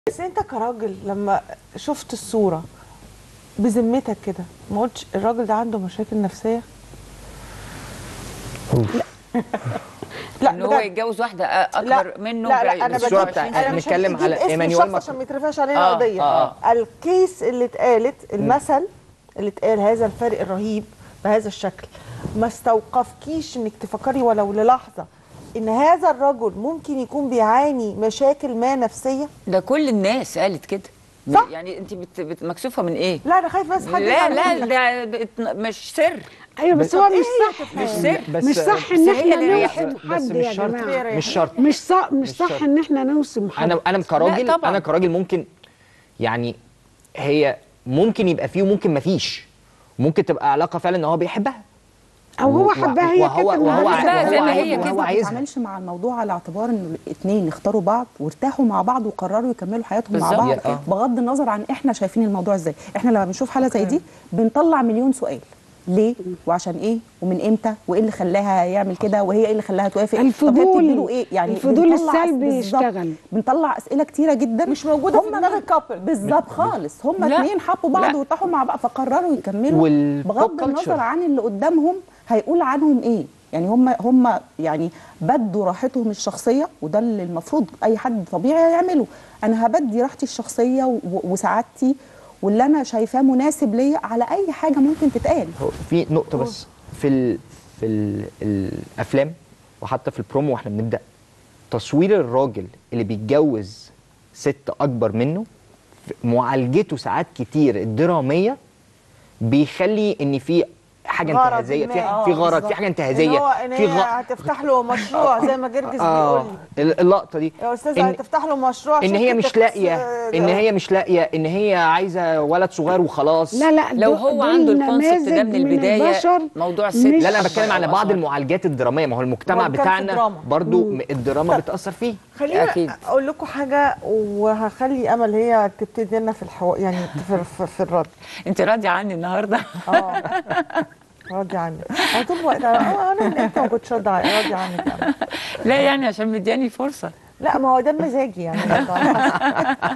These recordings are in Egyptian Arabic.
بس انت كراجل لما شفت الصوره بذمتك كده ما قلتش الراجل ده عنده مشاكل نفسيه لا ان هو بجد. يتجوز واحده اكبر منه لا لا ب- انا بس بجيب هو بتاع- انا مش بنتكلم هجيب على اسم إيمانويل الشخص ماكرون. عشان ما يترفعش علينا آه، قضيه آه. الكيس اللي اتقالت المثل اللي اتقال هذا الفرق الرهيب بهذا الشكل ما استوقفكيش انك تفكري ولو للحظه ان هذا الرجل ممكن يكون بيعاني مشاكل ما نفسيه ده كل الناس قالت كده صح. يعني انت بت... بت... مكسوفه من ايه لا انا خايف بس حد لا يفهم لا منك. ده بت- مش سر ايوه بس هو مش صح مش سر بس مش صح بس ان هي احنا اللي نوصم ريحته. بس حد مش يا شرط جماعه مش شرط مش صح مش مش صح شرط. ان احنا نوصم حد انا انا كراجل لا طبعاً. انا كراجل ممكن يعني هي ممكن يبقى فيه وممكن ما فيش ممكن تبقى علاقه فعلا ان هو بيحبها او هو و- حبها هي وهو كانت وهو معاه. بقى زي وهو ما عايز- هي كده. وهو ما ما عايزها تتعاملش مع الموضوع على اعتبار ان الاثنين اختاروا بعض وارتاحوا مع بعض وقرروا يكملوا حياتهم مع بالظبط. بعض آه. بغض النظر عن احنا شايفين الموضوع ازاي احنا لما بنشوف حاله زي دي بنطلع مليون سؤال ليه وعشان ايه ومن امتى وايه اللي خلاها يعمل كده وهي ايه اللي خلاها توافق طب هي الفضول- بتديله ايه يعني الفضول بنطلع السلبي بالظبط. يشتغل. بنطلع اسئله كتيره جدا مش موجودة في هم دماغ ما- الكابل. بالظبط خالص هم لا. اتنين حبوا بعض لا. وارتاحوا مع بعض فقرروا يكملوا وال- بغض pop النظر culture. عن اللي قدامهم هيقول عنهم ايه يعني هم هم يعني بدوا راحتهم الشخصيه وده اللي المفروض اي حد طبيعي يعمله انا هبدي راحتي الشخصيه و- وسعادتي واللي انا شايفاه مناسب ليا على اي حاجه ممكن تتقال هو في نقطه بس في ال في ال الافلام وحتى في البرومو واحنا بنبدا تصوير الراجل اللي بيتجوز ست اكبر منه في معالجته ساعات كتير الدراميه بيخلي ان في حاجه غرض انتهازيه ما. في آه، في غرض في بالظبط. حاجه ان انتهازيه هو ان في هي غ... هتفتح له مشروع زي ما جرجس بيقول اه لي ال- اللقطه دي يا استاذ إن- هتفتح له مشروع ان هي شركة مش تخص- لاقيه ان هي مش لاقيه ان هي عايزه ولد صغير وخلاص لا لا لو دول- هو دول عنده الكونسبت ده من نماذج البدايه البشر موضوع الست مش- لا لا انا بتكلم على بعض أشهر. المعالجات الدراميه ما هو المجتمع هو كان في بتاعنا دراما. برضو م- الدراما بتاثر فيه خلينا أكيد. اقول لكم حاجه وهخلي امل هي تبتدي لنا في الحوار يعني في, في, في الرد انت راضيه عني النهارده اه راضي عني انا طول الوقت انا انا من امتى ما كنتش راضي عني- راضي عنك يعني. لا يعني عشان مدياني فرصه لا ما هو ده مزاجي يعني برضه على حسب.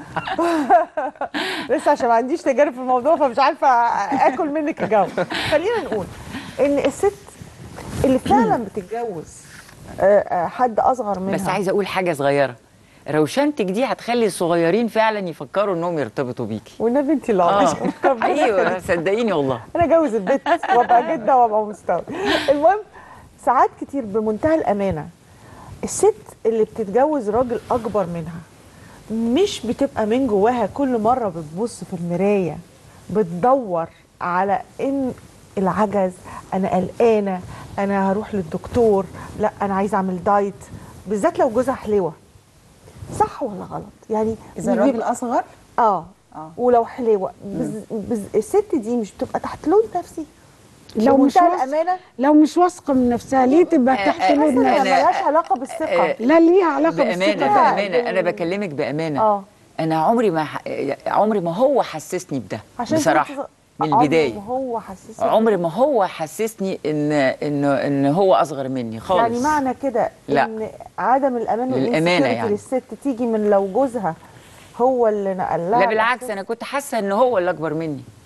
لسه عشان ما عنديش تجارب في الموضوع فمش عارفه اكل منك الجو خلينا نقول ان الست اللي فعلا بتتجوز آه، آه، حد اصغر منها بس عايزه اقول حاجه صغيره روشنتك دي هتخلي الصغيرين فعلا يفكروا انهم يرتبطوا بيكي والنبي انت اللي اه عظيمة. ربنا ايوه يخليك. صدقيني والله انا اجوز البيت وابقى جده وابقى مستوى المهم ساعات كتير بمنتهى الامانه الست اللي بتتجوز راجل اكبر منها مش بتبقى من جواها كل مره بتبص في المرايه بتدور على ان العجز انا قلقانه انا هروح للدكتور لا انا عايزه اعمل دايت بالذات لو جوزها حلوه صح ولا غلط يعني اذا مش الراجل بيبقى- اصغر اه آه. ولو حلوه بز... بز... الست دي مش بتبقى تحت لود نفسي لو مش بمنتهى واثقة الامانه لو مش واثقه من نفسها ليه تبقى آه، تحت آه، لود مثلا أنا- نفسها ملهاش علاقه بالثقه آه، لا ليها علاقه بامانه بالثقه بامانه انا بال- بكلمك بامانه اه انا عمري ما ح... عمري ما هو حسسني بده عشان بصراحه كنت- من عمره البدايه ما هو حسسني عمري ما هو حسسني ان ان ان هو اصغر مني خالص يعني معنى كده لا. ان عدم الامان للأمانة والانسكيورتي يعني. للست تيجي من لو جوزها هو اللي نقل لها لا بالعكس الإحساس. انا كنت حاسه ان هو اللي اكبر مني